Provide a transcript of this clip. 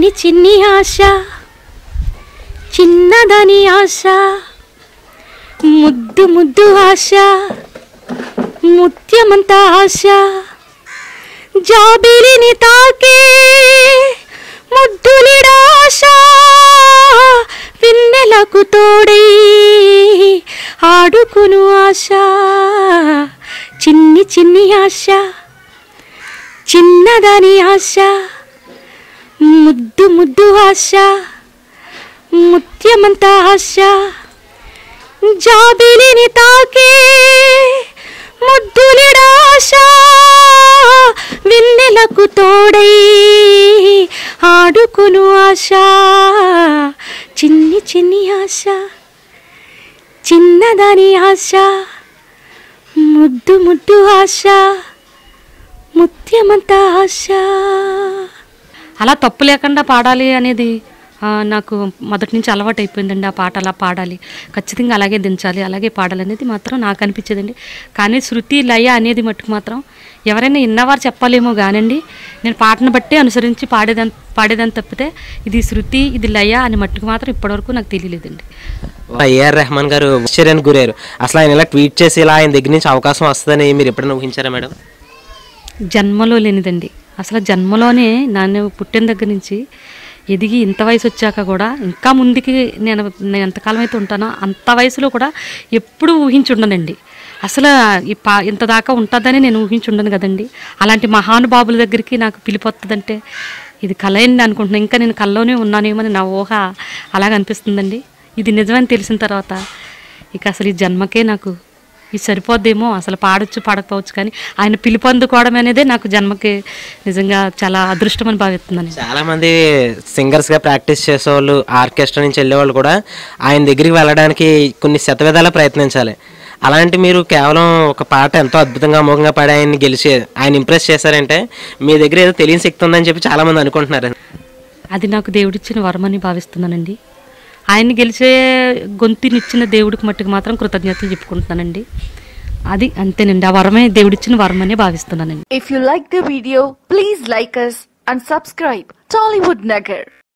చిన్ని చిన్ని ఆశ చిన్నదని ఆశ ముద్దు ముద్దు ఆశ ముత్యమంత ఆశ జాబిలిని తాకే ముద్దులిడాశ పిన్నెలకు తోడై ఆడుకును ఆశ చిన్ని చిన్ని ఆశ చిన్నదని ఆశ ముద్దు ముద్దు ఆశ ముత్యమంత ఆశ జాబిలిని తాకే ముద్దులిడాశ వెన్నెలకు తోడై ఆడుకును ఆశ చిన్ని చిన్ని ఆశ చిన్నదాని ఆశ ముద్దు ముద్దు ఆశ ముత్యమంత ఆశ అలా తప్పు లేకుండా పాడాలి అనేది ఆ, నాకు మొదటి నుంచి అలవాటు అయిపోయిందండి ఆ పాట అలా పాడాలి ఖచ్చితంగా అలాగే దించాలి అలాగే పాడాలి అనేది మాత్రం నాకు అనిపించేదండి కానీ శృతి లయ అనేది మట్టుకు మాత్రం ఎవరైనా ఇన్నవారు చెప్పాలేమో కానండి నేను పాటను బట్టి అనుసరించి పాడేదని పాడేదని తప్పితే ఇది శృతి ఇది లయ అని మట్టుకు మాత్రం ఇప్పటివరకు నాకు తెలియలేదండి ఏఆర్ రెహమాన్ గారు ఆశ్చర్యానికి గురారు అసలు ఆయన ఇలా ట్వీట్ చేసి ఇలా ఆయన దగ్గర నుంచి అవకాశం వస్తుందని మీరు ఎప్పుడైనా ఊహించారా మేడం జన్మలో లేనిదండి అసలు జన్మలోనే నన్ను పుట్టిన దగ్గర నుంచి ఎదిగి ఇంత వయసు వచ్చాక కూడా ఇంకా ముందుకి నేను నేను ఎంతకాలం అయితే ఉంటానో అంత వయసులో కూడా ఎప్పుడు ఊహించుండనండి అసలు ఈ పా ఇంత దాకా ఉంటుందని నేను ఊహించుండను కదండి అలాంటి మహానుభావుల దగ్గరికి నాకు పిలిపొస్తుందంటే ఇది కళ అని అనుకుంటున్నాను ఇంకా నేను కల్లోనే ఉన్నానేమో అని నా ఊహ అలాగ అనిపిస్తుందండి ఇది నిజమని తెలిసిన తర్వాత ఇక అసలు ఈ జన్మకే నాకు ఇది సరిపోద్దేమో అసలు పాడొచ్చు పాడకపోవచ్చు కానీ ఆయన పిలుపొందుకోవడం అనేదే నాకు జన్మకి నిజంగా చాలా అదృష్టం అని భావిస్తున్నాను చాలా మంది సింగర్స్ గా ప్రాక్టీస్ చేసేవాళ్ళు ఆర్కెస్ట్రా నుంచి వెళ్ళేవాళ్ళు కూడా ఆయన దగ్గరికి వెళ్ళడానికి కొన్ని శతవిధాల ప్రయత్నించాలి అలాంటి మీరు కేవలం ఒక పాట ఎంతో అద్భుతంగా అమోఘంగా పాడి ఆయన్ని గెలిచి ఆయన ఇంప్రెస్ చేశారంటే మీ దగ్గర ఏదో తెలియని శక్తి ఉందని చెప్పి చాలా మంది అనుకుంటున్నారు అది నాకు దేవుడిచ్చిన వరమని భావిస్తున్నానండి ఆయన్ని గెలిచే గొంతునిచ్చిన దేవుడికి మట్టుకు మాత్రం కృతజ్ఞతలు చెప్పుకుంటున్నానండి అది అంతేనండి ఆ వరమే దేవుడిచ్చిన వరమనే భావిస్తున్నానండి If you like the video, please like us and subscribe Tollywood Nagar.